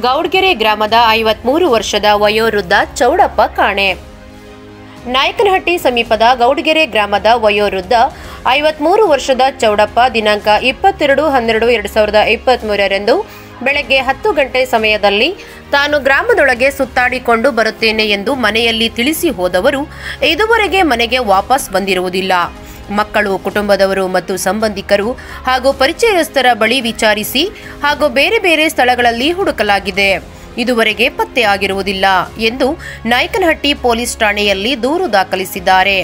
ಗೌಡ್ಗೆರೆ ಗ್ರಾಮದ ಐವತ್ಮೂರು ವರ್ಷದ ವಯೋವೃದ್ಧ ಚೌಡಪ್ಪ ಕಾಣೆ ನಾಯಕನಹಟ್ಟಿ ಸಮೀಪದ ಗೌಡ್ಗೆರೆ ಗ್ರಾಮದ ವಯೋವೃದ್ಧ ಐವತ್ಮೂರು ವರ್ಷದ ಚೌಡಪ್ಪ ದಿನಾಂಕ ಇಪ್ಪತ್ತೆರಡು ಹನ್ನೆರಡು ಎರಡು ಸಾವಿರದ ಇಪ್ಪತ್ತ್ಮೂರರಂದು ಬೆಳಗ್ಗೆ ಹತ್ತು ಗಂಟೆ ಸಮಯದಲ್ಲಿ ತಾನು ಗ್ರಾಮದೊಳಗೆ ಸುತ್ತಾಡಿಕೊಂಡು ಬರುತ್ತೇನೆ ಎಂದು ಮನೆಯಲ್ಲಿ ತಿಳಿಸಿ ಹೋದವರು ಇದುವರೆಗೆ ಮನೆಗೆ ವಾಪಸ್ ಬಂದಿರುವುದಿಲ್ಲ ಮಕ್ಕಳು ಕುಟುಂಬದವರು ಮತ್ತು ಸಂಬಂಧಿಕರು ಹಾಗೂ ಪರಿಚಯಸ್ಥರ ಬಳಿ ವಿಚಾರಿಸಿ ಹಾಗೂ ಬೇರೆ ಬೇರೆ ಸ್ಥಳಗಳಲ್ಲಿ ಹುಡುಕಲಾಗಿದೆ ಇದುವರೆಗೆ ಪತ್ತೆಯಾಗಿರುವುದಿಲ್ಲ ಎಂದು ನಾಯಕನಹಟ್ಟಿ ಪೊಲೀಸ್ ಠಾಣೆಯಲ್ಲಿ ದೂರು ದಾಖಲಿಸಿದ್ದಾರೆ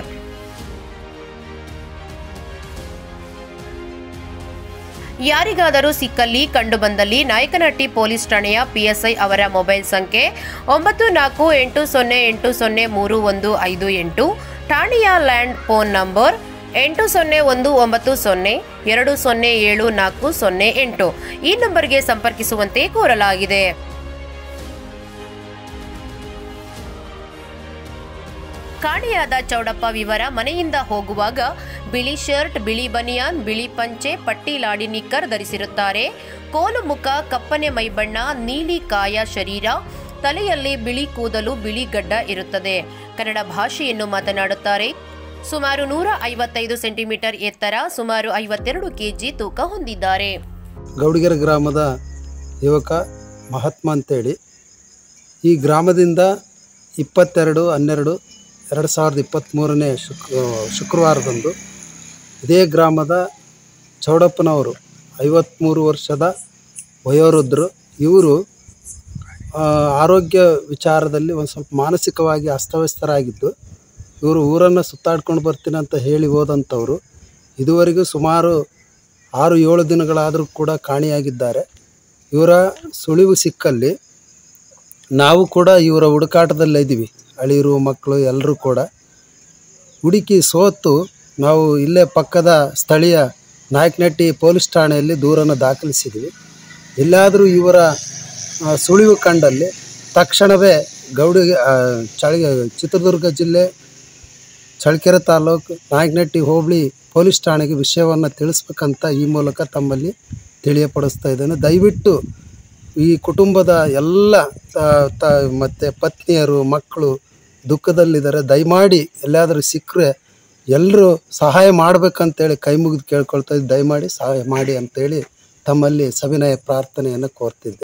ಯಾರಿಗಾದರೂ ಸಿಕ್ಕಲ್ಲಿ ಕಂಡುಬಂದಲ್ಲಿ ನಾಯಕನಹಟ್ಟಿ ಪೊಲೀಸ್ ಠಾಣೆಯ ಪಿಎಸ್ಐ ಅವರ ಮೊಬೈಲ್ ಸಂಖ್ಯೆ ಒಂಬತ್ತು ನಾಲ್ಕು ಎಂಟು ಸೊನ್ನೆ ಎಂಟು ಸೊನ್ನೆ ಮೂರು ಒಂದು ಐದು ಎಂಟು ಠಾಣೆಯ ಲ್ಯಾಂಡ್ ಫೋನ್ ನಂಬರ್ ಎಂಟು ಸೊನ್ನೆ ಒಂದು ಒಂಬತ್ತು ಸೊನ್ನೆ ಎರಡು ಸೊನ್ನೆ ಏಳು ನಾಲ್ಕು ಸೊನ್ನೆ ಎಂಟು ಈ ನಂಬರ್ಗೆ ಸಂಪರ್ಕಿಸುವಂತೆ ಕೋರಲಾಗಿದೆ ಕಾಣೆಯಾದ ಚೌಡಪ್ಪ ವಿವರ ಮನೆಯಿಂದ ಹೋಗುವಾಗ ಬಿಳಿ ಶರ್ಟ್ ಬಿಳಿ ಬನಿಯಾನ್ ಬಿಳಿ ಪಂಚೆ ಪಟ್ಟಿ ಲಾಡಿ ನಿಕ್ಕರ್ ಧರಿಸಿರುತ್ತಾರೆ ಕೋಲು ಮುಖ ಕಪ್ಪನೆ ಮೈಬಣ್ಣ ನೀಲಿ ಕಾಯ ಶರೀರ ತಲೆಯಲ್ಲಿ ಬಿಳಿ ಕೂದಲು ಬಿಳಿ ಗಡ್ಡ ಇರುತ್ತದೆ ಕನ್ನಡ ಭಾಷೆಯನ್ನು ಮಾತನಾಡುತ್ತಾರೆ ಸುಮಾರು ನೂರ ಐವತ್ತೈದು ಸೆಂಟಿಮೀಟರ್ ಎತ್ತರ ಸುಮಾರು ಐವತ್ತೆರಡು ಕೆಜಿ ತೂಕ ಹೊಂದಿದ್ದಾರೆ ಗೌಡಿಗೆರೆ ಗ್ರಾಮದ ಯುವಕ ಮಹಾತ್ಮ ಅಂತೇಳಿ ಈ ಗ್ರಾಮದಿಂದ ಇಪ್ಪತ್ತೆರಡು ಹನ್ನೆರಡು ಎರಡು ಸಾವಿರದ ಇಪ್ಪತ್ತ್ಮೂರನೇ ಶುಕ್ ಶುಕ್ರವಾರದಂದು ಇದೇ ಗ್ರಾಮದ ಚೌಡಪ್ಪನವರು ಐವತ್ತ್ಮೂರು ವರ್ಷದ ವಯೋವೃದ್ಧರು ಇವರು ಆ, ಆರೋಗ್ಯ ವಿಚಾರದಲ್ಲಿ ಒಂದು ಸ್ವಲ್ಪ ಮಾನಸಿಕವಾಗಿ ಅಸ್ತವ್ಯಸ್ತರಾಗಿದ್ದು ಇವರು ಊರನ್ನು ಸುತ್ತಾಡ್ಕೊಂಡು ಬರ್ತೀನಿ ಅಂತ ಹೇಳಿ ಹೋದಂಥವ್ರು ಇದುವರೆಗೂ ಸುಮಾರು ಆರು ಏಳು ದಿನಗಳಾದರೂ ಕೂಡ ಕಾಣೆಯಾಗಿದ್ದಾರೆ ಇವರ ಸುಳಿವು ಸಿಕ್ಕಲ್ಲಿ ನಾವು ಕೂಡ ಇವರ ಹುಡುಕಾಟದಲ್ಲೇ ಇದ್ದೀವಿ ಅಳಿಯರು ಮಕ್ಕಳು ಎಲ್ಲರೂ ಕೂಡ ಹುಡುಕಿ ಸೋತು ನಾವು ಇಲ್ಲೇ ಪಕ್ಕದ ಸ್ಥಳೀಯ ನಾಯಕನಹಟ್ಟಿ ಪೊಲೀಸ್ ಠಾಣೆಯಲ್ಲಿ ದೂರನ್ನು ದಾಖಲಿಸಿದ್ವಿ ಎಲ್ಲಾದರೂ ಇವರ ಆ, ಸುಳಿವು ಕಂಡಲ್ಲಿ ತಕ್ಷಣವೇ ಗೌಡಿ ಆ, ಚಳಿ ಚಿತ್ರದುರ್ಗ ಜಿಲ್ಲೆ ಚಳ್ಳಕೆರೆ ತಾಲೂಕು ನಾಯಕನಹಟ್ಟಿ ಹೋಬಳಿ ಪೊಲೀಸ್ ಠಾಣೆಗೆ ವಿಷಯವನ್ನು ತಿಳಿಸ್ಬೇಕಂತ ಈ ಮೂಲಕ ತಮ್ಮಲ್ಲಿ ತಿಳಿಯಪಡಿಸ್ತಾ ಇದ್ದೇನೆ ದಯವಿಟ್ಟು ಈ ಕುಟುಂಬದ ಎಲ್ಲ ತ- ತ ಮತ್ತು ಪತ್ನಿಯರು ಮಕ್ಕಳು ದುಃಖದಲ್ಲಿದ್ದಾರೆ ದಯಮಾಡಿ ಎಲ್ಲಾದರೂ ಸಿಕ್ಕರೆ ಎಲ್ಲರೂ ಸಹಾಯ ಮಾಡ್ಬೇಕಂತೇಳಿ ಕೈ ಮುಗಿದು ಕೇಳ್ಕೊಳ್ತಾ ಇದ್ದು ದಯಮಾಡಿ ಸಹಾಯ ಮಾಡಿ ಅಂತೇಳಿ ತಮ್ಮಲ್ಲಿ ಸವಿನಯ ಪ್ರಾರ್ಥನೆಯನ್ನು ಕೋರ್ತಿದ್ದೆ